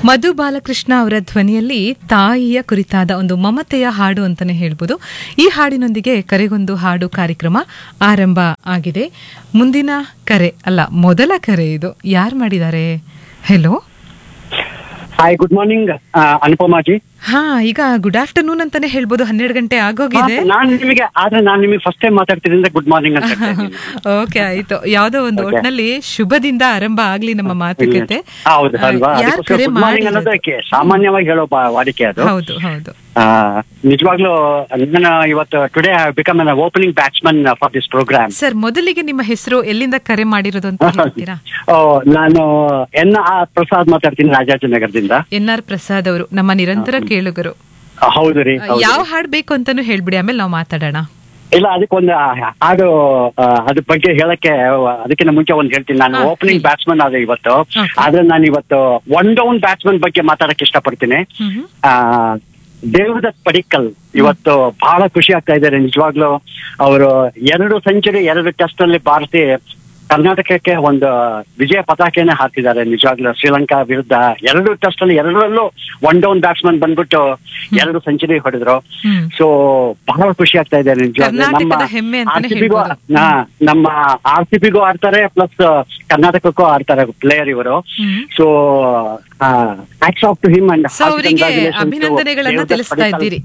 ಮಧು ಬಾಲಕೃಷ್ಣ ಅವರ ಧ್ವನಿಯಲ್ಲಿ ತಾಯಿಯ ಕುರಿತಾದ ಒಂದು ಮಮತೆಯ ಹಾಡು ಅಂತಾನೆ ಹೇಳ್ಬೋದು ಈ ಹಾಡಿನೊಂದಿಗೆ ಕರೆಗೊಂದು ಹಾಡು ಕಾರ್ಯಕ್ರಮ ಆರಂಭ ಆಗಿದೆ ಮುಂದಿನ ಕರೆ ಅಲ್ಲ ಮೊದಲ ಕರೆ ಇದು ಯಾರು ಮಾಡಿದ್ದಾರೆ ಹೆಲೋ ಹಾಯ್ ಗುಡ್ ಮಾರ್ನಿಂಗ್ ಅನುಪಮಾಜಿ ಹಾ ಈಗ ಗುಡ್ ಆಫ್ಟರ್ನೂನ್ ಅಂತಾನೆ ಹೇಳ್ಬೋದು ಹನ್ನೆರಡು ಗಂಟೆ ಆಗೋಗಿದೆ ನಾನು ನಿಮಗೆ ಆದ್ರೆ ನಾನು ನಿಮಗೆ ಫಸ್ಟ್ ಟೈಮ್ ಮಾತಾಡ್ತಿದ್ರಿಂದ ಗುಡ್ ಮಾರ್ನಿಂಗ್ ಅಂತ ಹೇಳ್ತಾ ಇದ್ದೀನಿ. ಓಕೆ ಆಯ್ತು ಯಾವ್ದೋ ಒಂದು Okay. ಒಟ್ನಲ್ಲಿ ಶುಭದಿಂದ ಆರಂಭ ಆಗ್ಲಿ ನಮ್ಮ ಮಾತುಕತೆ ಹೌದು ಅಲ್ವಾ ಯಾರು ಅದಕ್ಕೋಸ್ಕರ ಕರೆ ಗುಡ್ ಮಾರ್ನಿಂಗ್ ಮಾಡಿರೋದು? ಅನ್ನೋದಕ್ಕೆ ಸಾಮಾನ್ಯವಾಗಿ ಹೇಳೋ ಬಾ- ವಾಡಿಕೆ ಅದು ಹೌದು ಹೌದು ಆ, ನಿಜವಾಗ್ಲೂ ನಾನು ಇವತ್ತು today become an opening batsman for this program sir ಮೊದಲಿಗೆ ನಿಮ್ಮ ಹೆಸರು ಎಲ್ಲಿಂದ ಕರೆ ಮಾಡಿರೋದು ಅಂತ ಹೇಳ್ತೀರಾ ನಾನು ಎನ್ ಆರ್ ಪ್ರಸಾದ್ ಮಾತಾಡ್ತೀನಿ ರಾಜಾಜಿನಗರದಿಂದ ಎನ್ ಆರ್ ಪ್ರಸಾದ್ ಅವರು ನಮ್ಮ ನಿರಂತರ ಕೇಳುಗರು ಆ, ಹೌದು ರೀ ಹೌದು. ಯಾವ ಹಾಡ್ ಬೇಕು ಅಂತಾನು ಹೇಳ್ಬಿಡಿ ಆಮೇಲೆ ನಾವು ಮಾತಾಡೋಣ ಇಲ್ಲ ಅದಕ್ಕೊಂದು ಆ- ಹಾಡು ಆ, ಅದ್ರ ಬಗ್ಗೆ ಹೇಳಕ್ಕೆ ಅದಕ್ಕಿಂತ ಮುಂಚೆ ಒಂದು ಹೇಳ್ತೀನಿ ನಾನು ಹಾ, ಓಪನಿಂಗ್ ಹೇಳಿ. ಬ್ಯಾಟ್ಸ್ಮನ್ ಆದ ಇವತ್ತು Okay. ಆದ್ರೆ ನಾನು ಇವತ್ತು ಒನ್ ಡೌನ್ ಬ್ಯಾಟ್ಸ್ಮನ್ ಬಗ್ಗೆ ಮಾತಾಡಕ್ ಇಷ್ಟಪಡ್ತೀನಿ ಹ್ಮ್ ಹ್ಮ್. ಆ ದೇವದತ್ ಪಡಿಕ್ಕಲ್ ಇವತ್ತು ಬಹಳ ಖುಷಿ ಆಗ್ತಾ ಇದ್ದಾರೆ ನಿಜವಾಗ್ಲೂ ಅವರು ಎರಡು ಸೆಂಚುರಿ ಎರಡು ಟೆಸ್ಟ್ ಅಲ್ಲಿ ಬಾರಿಸಿ ಕರ್ನಾಟಕಕ್ಕೆ ಒಂದು ವಿಜಯ ಪತಾಕೆಯನ್ನ ಹಾಕಿದ್ದಾರೆ ನಿಜವಾಗ್ಲೂ ಶ್ರೀಲಂಕಾ ವಿರುದ್ಧ ಎರಡು ಟೆಸ್ಟ್ ಅಲ್ಲಿ ಎರಡರಲ್ಲೂ ಒನ್ ಡೌನ್ ಬ್ಯಾಟ್ಸ್ಮನ್ ಬಂದ್ಬಿಟ್ಟು ಎರಡು ಸೆಂಚುರಿ ಹೊಡೆದ್ರು ಹ್ಮ್. ಸೊ ಬಹಳ ಖುಷಿ ಆಗ್ತಾ ಇದೆ ನಿಜವಾಗ್ಲೂ ನಮ್ಮ ಕರ್ನಾಟಕದ ಹೆಮ್ಮೆ ಅಂತಾನೆ RCB ಗೂ- ಹೇಳ್ಬೋದು. ನಾ ನಮ್ಮ ಆರ್ ಸಿ ಬಿಗೂ ಆಡ್ತಾರೆ ಪ್ಲಸ್ ಕರ್ನಾಟಕಕ್ಕೂ ಆಡ್ತಾರೆ ಪ್ಲೇಯರ್ ಇವರು hmm. So hats off to him and so ಅವರಿಗೆ ಅಭಿನಂದನೆಗಳನ್ನ ತಿಳಿಸ್ತಾ ಇದ್ದೀರಿ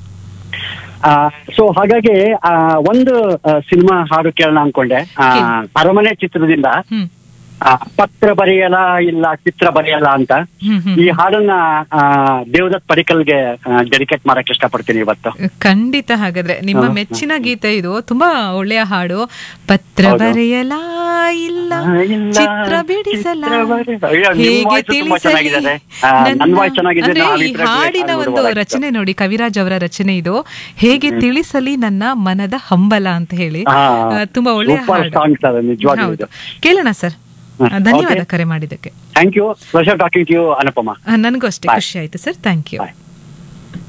ಸೊ ಹಾಗಾಗಿ ಆ, ಒಂದು ಸಿನಿಮಾ ಹಾಡು ಕೇಳೋಣ ಅನ್ಕೊಂಡೆ ಆ, ಕೇಳಿ. ಅರಮನೆ ಚಿತ್ರದಿಂದ ಹ್ಮ್ ಆ, ಪತ್ರ ಬರೆಯಲ್ಲ ಇಲ್ಲ ಚಿತ್ರ ಬರೆಯಲ್ಲ ಅಂತ ಹ್ಮ್ ಹ್ಮ್ ಈ ಹಾಡನ್ನ ಆ, ದೇವದತ್ ಪಡಿಕಲ್ಗೆ ಡೆಡಿಕೇಟ್ ಮಾಡಕ್ ಇಷ್ಟಪಡ್ತೀನಿ ಇವತ್ತು ಖಂಡಿತ ಹಾಗಾದ್ರೆ ನಿಮ್ಮ ಹಾ, ಮೆಚ್ಚಿನ ಗೀತೆ ಇದು ತುಂಬಾ ಒಳ್ಳೆಯ ಹಾಡು ಪತ್ರ ಹೌದು. ಬರೆಯಲ ಇಲ್ಲ ಇಲ್ಲ, ಚಿತ್ರ ಬಿಡಿಸಲ ಚಿತ್ರ ಬರೆ- ಅಯ್ಯೋ, ನಿಮ್ಮ ಹೇಗೆ voice ತುಂಬಾ ತಿಳಿಸಲಿ ಚೆನ್ನಾಗಿದೆ. ಆ, ನನ್ನ- ನನ್ನ voice ಚೆನ್ನಾಗಿದೆ, ಅಂದ್ರೆ ಈ ನಾವಿಬ್ರು ಹಾಡಿನ ಹಾಡು ಒಂದು ಬಿಡುವಾಗ ರಚನೆ ನೋಡಿ ಕವಿರಾಜ್ ಅವರ ರಚನೆ ಇದು ಹೇಗೆ ತಿಳಿಸಲಿ ನನ್ನ ಮನದ ಹಂಬಲ ಅಂತ ಹೇಳಿ ಹಾ, ಆ, ತುಂಬಾ ಒಳ್ಳೆಯ super ಹಾಡು songs ಅದು, ನಿಜವಾಗ್ಲೂ ಹೌದು ಇದು. ಕೇಳೋಣ ಸರ್ ಹಾ, ಧನ್ಯವಾದ okay. ಕರೆ ಮಾಡಿದ್ದಕ್ಕೆ thank you pleasure talking to you Anupama ಆ, ನನಗೂ ಅಷ್ಟೇ Bye. ಖುಷಿ ಆಯ್ತು ಸರ್ ಥ್ಯಾಂಕ್ ಯು ಬಾಯ್